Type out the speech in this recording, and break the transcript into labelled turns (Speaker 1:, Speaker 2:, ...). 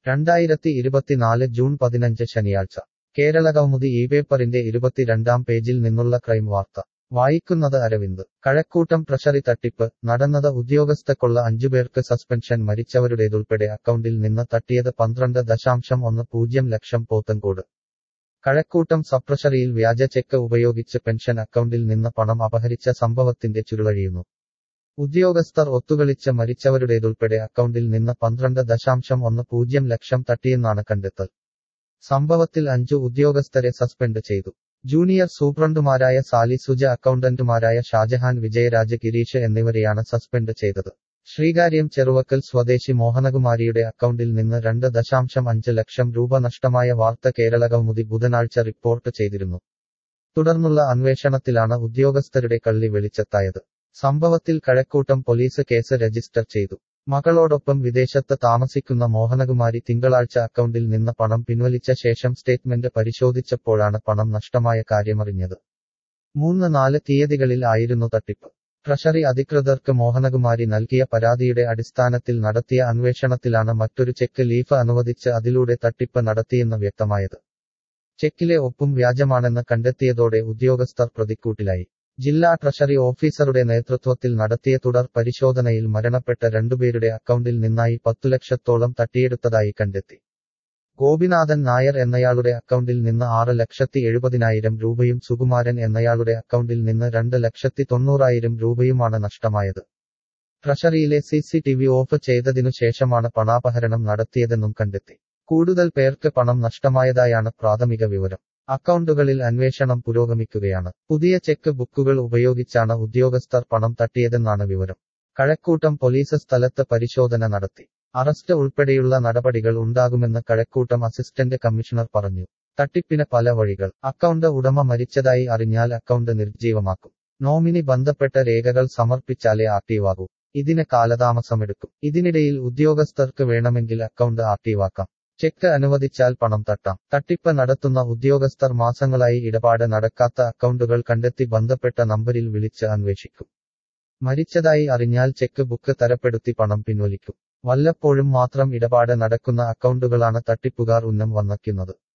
Speaker 1: രണ്ടായിരത്തി ഇരുപത്തിനാല് ജൂൺ പതിനഞ്ച് ശനിയാഴ്ച കേരളകൗമുദി ഈ പേപ്പറിന്റെ ഇരുപത്തിരണ്ടാം പേജിൽ നിന്നുള്ള ക്രൈം വാർത്ത വായിക്കുന്നത് അരവിന്ദ് കഴക്കൂട്ടം ട്രഷറി തട്ടിപ്പ് നടന്നത് ഉദ്യോഗസ്ഥക്കൊള്ള അഞ്ചുപേർക്ക് സസ്പെൻഷൻ മരിച്ചവരുടേതുൾപ്പെടെ അക്കൗണ്ടിൽ നിന്ന് തട്ടിയത് പന്ത്രണ്ട് ദശാംശം ഒന്ന് പൂജ്യം ലക്ഷം പോത്തൻകോട് കഴക്കൂട്ടം സബ്ട്രഷറിയിൽ വ്യാജ ചെക്ക് ഉപയോഗിച്ച് പെൻഷൻ അക്കൗണ്ടിൽ നിന്ന് പണം അപഹരിച്ച സംഭവത്തിന്റെ ചുരുളഴിയുന്നു ഉദ്യോഗസ്ഥർ ഒത്തുകളിച്ച് മരിച്ചവരുടേതുൾപ്പെടെ അക്കൗണ്ടിൽ നിന്ന് പന്ത്രണ്ട് ദശാംശം ഒന്ന് പൂജ്യം ലക്ഷം തട്ടിയെന്നാണ് കണ്ടെത്തൽ സംഭവത്തിൽ അഞ്ചു ഉദ്യോഗസ്ഥരെ സസ്പെൻഡ് ചെയ്തു ജൂനിയർ സൂപ്രണ്ടുമാരായ സാലി സുജ അക്കൗണ്ടന്റുമാരായ ഷാജഹാൻ വിജയരാജ് ഗിരീഷ് എന്നിവരെയാണ് സസ്പെൻഡ് ചെയ്തത് ശ്രീകാര്യം ചെറുവക്കൽ സ്വദേശി മോഹനകുമാരിയുടെ അക്കൗണ്ടിൽ നിന്ന് രണ്ട് ദശാംശം അഞ്ച് ലക്ഷം രൂപ നഷ്ടമായ വാർത്ത കേരളകൗമുദി ബുധനാഴ്ച റിപ്പോർട്ട് ചെയ്തിരുന്നു തുടർന്നുള്ള അന്വേഷണത്തിലാണ് ഉദ്യോഗസ്ഥരുടെ കള്ളി വെളിച്ചത്തായത് സംഭവത്തിൽ കഴക്കൂട്ടം പോലീസ് കേസ് രജിസ്റ്റർ ചെയ്തു മകളോടൊപ്പം വിദേശത്ത് താമസിക്കുന്ന മോഹനകുമാരി തിങ്കളാഴ്ച അക്കൗണ്ടിൽ നിന്ന് പണം പിൻവലിച്ച ശേഷം സ്റ്റേറ്റ്മെന്റ് പരിശോധിച്ചപ്പോഴാണ് പണം നഷ്ടമായ കാര്യമറിഞ്ഞത് മൂന്ന് നാല് തീയതികളിൽ ആയിരുന്നു തട്ടിപ്പ് ട്രഷറി അധികൃതർക്ക് മോഹനകുമാരി നൽകിയ പരാതിയുടെ അടിസ്ഥാനത്തിൽ നടത്തിയ അന്വേഷണത്തിലാണ് മറ്റൊരു ചെക്ക് ലീഫ് അനുവദിച്ച് അതിലൂടെ തട്ടിപ്പ് നടത്തിയെന്ന് വ്യക്തമായത് ചെക്കിലെ ഒപ്പും വ്യാജമാണെന്ന് കണ്ടെത്തിയതോടെ ഉദ്യോഗസ്ഥർ പ്രതിക്കൂട്ടിലായി ജില്ലാ ട്രഷറി ഓഫീസറുടെ നേതൃത്വത്തിൽ നടത്തിയ തുടർ പരിശോധനയിൽ മരണപ്പെട്ട രണ്ടുപേരുടെ അക്കൗണ്ടിൽ നിന്നായി പത്തു ലക്ഷത്തോളം തട്ടിയെടുത്തതായി കണ്ടെത്തി ഗോപിനാഥൻ നായർ എന്നയാളുടെ അക്കൗണ്ടിൽ നിന്ന് ആറ് ലക്ഷത്തി എഴുപതിനായിരം രൂപയും സുകുമാരൻ എന്നയാളുടെ അക്കൗണ്ടിൽ നിന്ന് രണ്ട് ലക്ഷത്തി തൊണ്ണൂറായിരം രൂപയുമാണ് നഷ്ടമായത് ട്രഷറിയിലെ C C T V off ചെയ്തതിനു ശേഷമാണ് പണാപഹരണം നടത്തിയതെന്നും കണ്ടെത്തി കൂടുതൽ പേർക്ക് പണം നഷ്ടമായതായാണ് പ്രാഥമിക വിവരം അക്കൗണ്ടുകളിൽ അന്വേഷണം പുരോഗമിക്കുകയാണ് പുതിയ ചെക്ക് ബുക്കുകൾ ഉപയോഗിച്ചാണ് ഉദ്യോഗസ്ഥർ പണം തട്ടിയതെന്നാണ് വിവരം കഴക്കൂട്ടം പോലീസ് സ്ഥലത്ത് പരിശോധന നടത്തി അറസ്റ്റ് ഉൾപ്പെടെയുള്ള നടപടികൾ ഉണ്ടാകുമെന്ന് കഴക്കൂട്ടം അസിസ്റ്റന്റ് കമ്മീഷണർ പറഞ്ഞു തട്ടിപ്പിന് പല വഴികൾ അക്കൗണ്ട് ഉടമ മരിച്ചതായി അറിഞ്ഞാൽ അക്കൗണ്ട് നിർജ്ജീവമാക്കും നോമിനി ബന്ധപ്പെട്ട രേഖകൾ സമർപ്പിച്ചാലേ ആക്റ്റീവാകൂ ഇതിന് കാലതാമസമെടുക്കും ഇതിനിടയിൽ ഉദ്യോഗസ്ഥർക്ക് വേണമെങ്കിൽ അക്കൗണ്ട് ആക്റ്റീവാക്കാം ചെക്ക് അനുവദിച്ചാൽ പണം തട്ടാം തട്ടിപ്പ് നടത്തുന്ന ഉദ്യോഗസ്ഥർ മാസങ്ങളായി ഇടപാട് നടക്കാത്ത അക്കൗണ്ടുകൾ കണ്ടെത്തി ബന്ധപ്പെട്ട നമ്പരിൽ വിളിച്ച് അന്വേഷിക്കും മരിച്ചതായി അറിഞ്ഞാൽ ചെക്ക് ബുക്ക് തരപ്പെടുത്തി പണം പിൻവലിക്കും വല്ലപ്പോഴും മാത്രം ഇടപാട് നടക്കുന്ന അക്കൗണ്ടുകളാണ് തട്ടിപ്പുകാർ ഉന്നം വന്നയ്ക്കുന്നത്